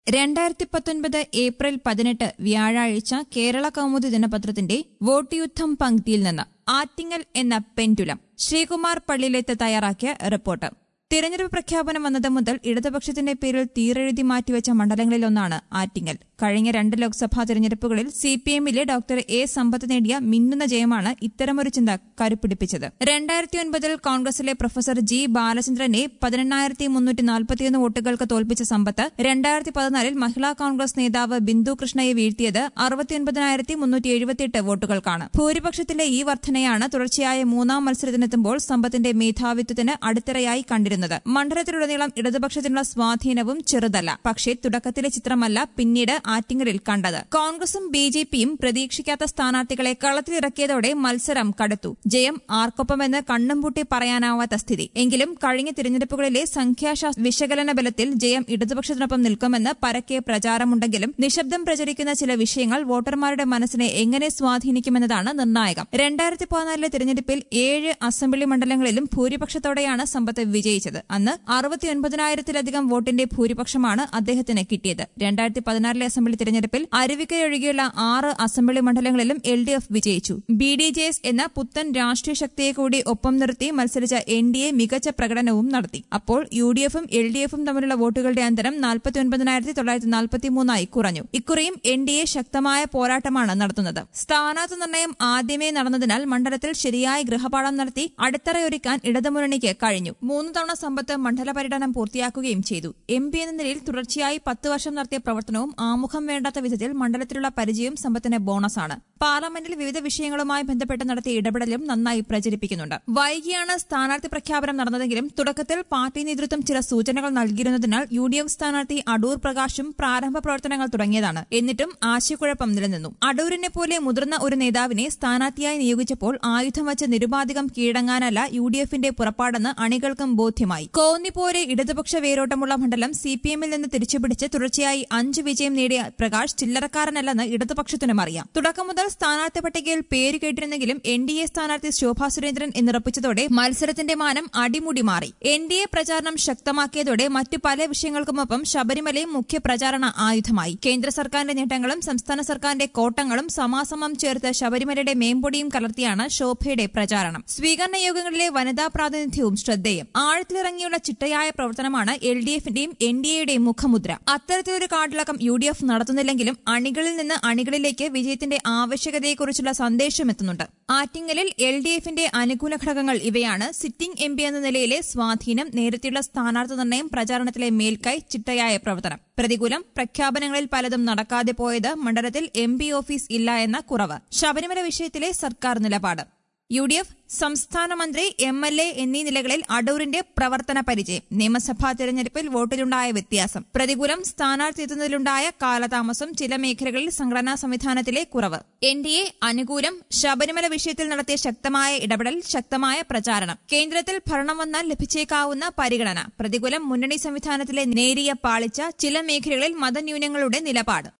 രണ്ടായിരത്തി പത്തൊൻപത് ഏപ്രിൽ പതിനെട്ട് വ്യാഴാഴ്ച കേരള കൗമുദി ദിനപത്രത്തിന്റെ വോട്ട് യുദ്ധം പങ്ക്തിയിൽ നിന്ന് ആറ്റിങ്ങൽ എന്ന പെൻഡുലം ശ്രീകുമാർ പള്ളിയിലെത്ത് തയ്യാറാക്കിയ റിപ്പോർട്ട് തിരഞ്ഞെടുപ്പ് പ്രഖ്യാപനം വന്നത് മുതൽ ഇടതുപക്ഷത്തിന്റെ പേരിൽ തീരെഴുതി മാറ്റിവെച്ച മണ്ഡലങ്ങളിലൊന്നാണ് ആറ്റിങ്ങൽ കഴിഞ്ഞ രണ്ട് ലോക്സഭാ തിരഞ്ഞെടുപ്പുകളിൽ സിപിഎമ്മിലെ ഡോക്ടർ എ സമ്പത്ത് നേടിയ മിന്നുന്ന ജയമാണ് ഇത്തരമൊരു ചിന്ത കരുപ്പിടിപ്പിച്ചത് രണ്ടായിരത്തി ഒൻപതിൽ കോൺഗ്രസിലെ പ്രൊഫസർ ജി ബാലചന്ദ്രനെ പതിനെണ്ണായിരത്തി മുന്നൂറ്റി നാൽപ്പത്തിയൊന്ന് വോട്ടുകൾക്ക് തോൽപ്പിച്ച സമ്പത്ത് രണ്ടായിരത്തി പതിനാലിൽ മഹിളാ കോൺഗ്രസ് നേതാവ് ബിന്ദു കൃഷ്ണയെ വീഴ്ത്തിയത് അറുപത്തിയൊൻപതിനായിരത്തി മുന്നൂറ്റി എഴുപത്തിയെട്ട് വോട്ടുകൾക്കാണ് ഭൂരിപക്ഷത്തിലെ ഈ വർധനയാണ് തുടർച്ചയായ മൂന്നാം മത്സരത്തിനെത്തുമ്പോൾ സമ്പത്തിന്റെ മേധാവിത്വത്തിന് അടിത്തറയായി കണ്ടിരുന്നത് മണ്ഡലത്തിലുടനീളം ഇടതുപക്ഷത്തിനുള്ള സ്വാധീനവും ചെറുതല്ല പക്ഷേ തുടക്കത്തിലെ ചിത്രമല്ല പിന്നീട് ആറ്റിങ്ങലിൽ കണ്ടത് കോൺഗ്രസും ബി ജെ പിയും പ്രതീക്ഷിക്കാത്ത സ്ഥാനാർത്ഥികളെ കളത്തിലിറക്കിയതോടെ മത്സരം കടുത്തു ജയം ആർക്കൊപ്പമെന്ന് കണ്ണും പൂട്ടി പറയാനാവാത്ത സ്ഥിതി എങ്കിലും കഴിഞ്ഞ തിരഞ്ഞെടുപ്പുകളിലെ സംഖ്യാശാസ്ത്ര വിശകലന ബലത്തിൽ ജയം ഇടതുപക്ഷത്തിനൊപ്പം നിൽക്കുമെന്ന് പരക്കെ പ്രചാരമുണ്ടെങ്കിലും നിശബ്ദം പ്രചരിക്കുന്ന ചില വിഷയങ്ങൾ വോട്ടർമാരുടെ മനസ്സിനെ എങ്ങനെ സ്വാധീനിക്കുമെന്നതാണ് നിർണായകം രണ്ടായിരത്തി പതിനാലിലെ തിരഞ്ഞെടുപ്പിൽ ഏഴ് അസംബ്ലി മണ്ഡലങ്ങളിലും ഭൂരിപക്ഷത്തോടെയാണ് സമ്പത്ത് വിജയിച്ചത് അന്ന് അറുപത്തിയൊൻപതിനായിരത്തിലധികം വോട്ടിന്റെ ഭൂരിപക്ഷമാണ് അദ്ദേഹത്തിന് കിട്ടിയത് രണ്ടായിരത്തി പതിനാറിലെ അസംബ്ലി തിരഞ്ഞെടുപ്പിൽ അരുവിക്കരൊഴികെയുള്ള ആറ് അസംബ്ലി മണ്ഡലങ്ങളിലും എൽ ഡി എഫ് വിജയിച്ചു ബി ഡി ജെ എസ് എന്ന പുത്തൻ രാഷ്ട്രീയ ശക്തിയെ കൂടി ഒപ്പം നിർത്തി മത്സരിച്ച എൻ ഡി എ മികച്ച പ്രകടനവും നടത്തി അപ്പോൾ യു ഡി എഫും എൽ ഡി എഫും തമ്മിലുള്ള വോട്ടുകളുടെ അന്തരം നാൽപ്പത്തിയൊൻപതിനായിരത്തി തൊള്ളായിരത്തി നാൽപ്പത്തിമൂന്നായി കുറഞ്ഞു ഇക്കുറിയും എൻ ഡി എ ശക്തമായ പോരാട്ടമാണ് നടത്തുന്നത് സ്ഥാനാർത്ഥി നിർണയം ആദ്യമേ നടന്നതിനാൽ മണ്ഡലത്തിൽ ശരിയായ ഗൃഹപാഠം നടത്തി അടിത്തറയൊരുക്കാൻ ഇടതുമുന്നണിക്ക് കഴിഞ്ഞു മൂന്ന് തവണ സമ്പത്ത് മണ്ഡല പര്യടനം പൂർത്തിയാക്കുകയും ചെയ്തു എം പി എന്ന നിലയിൽ തുടർച്ചയായി പത്ത് വർഷം നടത്തിയ പ്രവർത്തനവും ആമുഖം വേണ്ടാത്ത വിധത്തിൽ മണ്ഡലത്തിലുള്ള പരിചയം സമ്പത്തിന് ബോണസാണ് പാർലമെന്റിൽ വിവിധ വിഷയങ്ങളുമായി ബന്ധപ്പെട്ട് നടത്തിയ ഇടപെടലും നന്നായി പ്രചരിപ്പിക്കുന്നുണ്ട് വൈകിയാണ് സ്ഥാനാർത്ഥി പ്രഖ്യാപനം നടന്നതെങ്കിലും തുടക്കത്തിൽ പാർട്ടി നേതൃത്വം ചില സൂചനകൾ നൽകിയിരുന്നതിനാൽ യു ഡി എഫ് സ്ഥാനാർത്ഥി അടൂർ പ്രകാശും പ്രാരംഭ പ്രവർത്തനങ്ങൾ തുടങ്ങിയതാണ് എന്നിട്ടും ആശയക്കുഴപ്പം നിലനിന്നു അടൂരിനെ പോലെ മുതിർന്ന ഒരു നേതാവിനെ സ്ഥാനാർത്ഥിയായി നിയോഗിച്ചപ്പോൾ ആയുധം വച്ച് നിരുപാധികം കീഴടങ്ങാനല്ല യു ഡി എഫിന്റെ പുറപ്പാടെന്ന് അണികൾക്കും ബോധ്യമായി കോന്നി പോലെ ഇടതുപക്ഷ വേരോട്ടമുള്ള മണ്ഡലം സി പി എമ്മിൽ നിന്ന് തിരിച്ചുപിടിച്ച് തുടർച്ചയായി അഞ്ച് വിജയം നേടിയ പ്രകാശ് ചില്ലറക്കാരനല്ലെന്ന് ഇടതുപക്ഷത്തിനും അറിയാം തുടക്കം മുതൽ സ്ഥാനാർത്ഥി പട്ടികയിൽ പേര് കേട്ടിരുന്നെങ്കിലും എൻ ഡി എ സ്ഥാനാർത്ഥി ശോഭാ സുരേന്ദ്രൻ എന്നുറപ്പിച്ചതോടെ മത്സരത്തിന്റെ മാനം അടിമുടി മാറി എൻ ഡി എ പ്രചാരണം ശക്തമാക്കിയതോടെ മറ്റു പല വിഷയങ്ങൾക്കുമൊപ്പം ശബരിമലയും മുഖ്യ പ്രചാരണ ആയുധമായി കേന്ദ്ര സർക്കാരിന്റെ നേട്ടങ്ങളും സംസ്ഥാന സർക്കാരിന്റെ കോട്ടങ്ങളും സമാസമം ചേർത്ത് ശബരിമലയുടെ മേമ്പൊടിയും കലർത്തിയാണ് ശോഭയുടെ പ്രചാരണം സ്വീകരണ യോഗങ്ങളിലെ വനിതാ പ്രാതിനിധ്യവും ശ്രദ്ധേയം ആഴത്തിലിറങ്ങിയുള്ള ചിട്ടയായ പ്രവർത്തനമാണ് എൽ ഡി എഫിന്റെയും എൻ ഡി എയുടെയും മുഖമുദ്ര അത്തരത്തിലൊരു കാട്ടിളക്കം യു ഡി എഫ് നടത്തുന്നില്ലെങ്കിലും അണികളിൽ നിന്ന് അണികളിലേക്ക് വിജയത്തിന്റെ ആവശ്യകതയെക്കുറിച്ചുള്ള സന്ദേശം എത്തുന്നുണ്ട് ആറ്റിങ്ങലിൽ എൽ ഡി എഫിന്റെ അനുകൂല ഘടകങ്ങൾ ഇവയാണ് സിറ്റിംഗ് എം പി എന്ന നിലയിലെ സ്വാധീനം നേരത്തെയുള്ള സ്ഥാനാർത്ഥി നിർണയം പ്രചാരണത്തിലെ മേൽക്കൈ ചിട്ടയായ പ്രവർത്തനം പ്രതികൂലം പ്രഖ്യാപനങ്ങളിൽ പലതും നടക്കാതെ പോയത് മണ്ഡലത്തിൽ എം പി ഓഫീസ് ഇല്ല എന്ന കുറവ് ശബരിമല വിഷയത്തിലെ സർക്കാർ നിലപാട് യു ഡി എഫ് സംസ്ഥാന മന്ത്രി എം എൽ എ എന്നീ നിലകളിൽ അടൂരിന്റെ പ്രവർത്തന പരിചയം നിയമസഭാ തെരഞ്ഞെടുപ്പിൽ വോട്ടിലുണ്ടായ വ്യത്യാസം പ്രതികൂലം സ്ഥാനാർത്ഥി എത്തുന്നതിലുണ്ടായ കാലതാമസം ചില മേഖലകളിൽ സംഘടനാ സംവിധാനത്തിലെ കുറവ് എൻ ഡി എ അനുകൂലം ശബരിമല വിഷയത്തിൽ നടത്തിയ ശക്തമായ ഇടപെടൽ ശക്തമായ പ്രചാരണം കേന്ദ്രത്തിൽ ഭരണം വന്നാൽ ലഭിച്ചേക്കാവുന്ന പരിഗണന പ്രതികൂലം മുന്നണി സംവിധാനത്തിലെ നേരിയ പാളിച്ച ചില മേഖലകളിൽ മതന്യൂനങ്ങളുടെ നിലപാട്